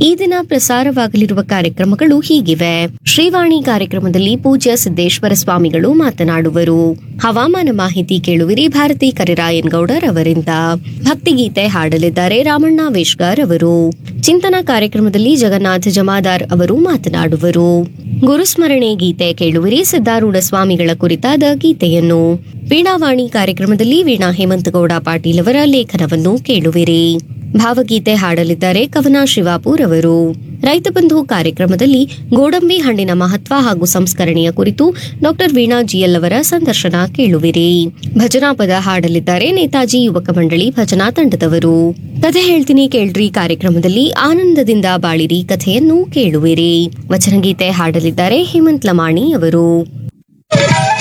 ಈ ದಿನ ಪ್ರಸಾರವಾಗಲಿರುವ ಕಾರ್ಯಕ್ರಮಗಳು ಹೀಗಿವೆ ಶ್ರೀವಾಣಿ ಕಾರ್ಯಕ್ರಮದಲ್ಲಿ ಪೂಜ್ಯ ಸಿದ್ದೇಶ್ವರ ಸ್ವಾಮಿಗಳು ಮಾತನಾಡುವರು ಹವಾಮಾನ ಮಾಹಿತಿ ಕೇಳುವಿರಿ ಭಾರತಿ ಕರಿರಾಯನ್ ಗೌಡರ್ ಅವರಿಂದ ಭಕ್ತಿಗೀತೆ ಹಾಡಲಿದ್ದಾರೆ ರಾಮಣ್ಣ ವೇಶ್ಗಾರ್ ಅವರು ಚಿಂತನ ಕಾರ್ಯಕ್ರಮದಲ್ಲಿ ಜಗನ್ನಾಥ ಜಮಾದಾರ್ ಅವರು ಮಾತನಾಡುವರು ಗುರುಸ್ಮರಣೆ ಗೀತೆ ಕೇಳುವಿರಿ ಸಿದ್ದಾರೂಢ ಸ್ವಾಮಿಗಳ ಕುರಿತಾದ ಗೀತೆಯನ್ನು ವೀಣಾವಾಣಿ ಕಾರ್ಯಕ್ರಮದಲ್ಲಿ ವೀಣಾ ಹೇಮಂತಗೌಡ ಪಾಟೀಲ್ ಅವರ ಲೇಖನವನ್ನು ಕೇಳುವಿರಿ ಭಾವಗೀತೆ ಹಾಡಲಿದ್ದಾರೆ ಕವನ ಶಿವಾಪುರ್ ಅವರು ರೈತ ಬಂಧು ಕಾರ್ಯಕ್ರಮದಲ್ಲಿ ಗೋಡಂಬಿ ಹಣ್ಣಿನ ಮಹತ್ವ ಹಾಗೂ ಸಂಸ್ಕರಣೆಯ ಕುರಿತು ಡಾಕ್ಟರ್ ವೀಣಾ ಜಿಎಲ್ ಅವರ ಸಂದರ್ಶನ ಕೇಳುವಿರಿ ಭಜನಾ ಪದ ಹಾಡಲಿದ್ದಾರೆ ನೇತಾಜಿ ಯುವಕ ಮಂಡಳಿ ಭಜನಾ ತಂಡದವರು ಕಥೆ ಹೇಳ್ತೀನಿ ಕೇಳ್ರಿ ಕಾರ್ಯಕ್ರಮದಲ್ಲಿ ಆನಂದದಿಂದ ಬಾಳಿರಿ ಕಥೆಯನ್ನು ಕೇಳುವಿರಿ ವಚನಗೀತೆ ಹಾಡಲಿದ್ದಾರೆ ಹೇಮಂತ್ ಲಮಾಣಿ ಅವರು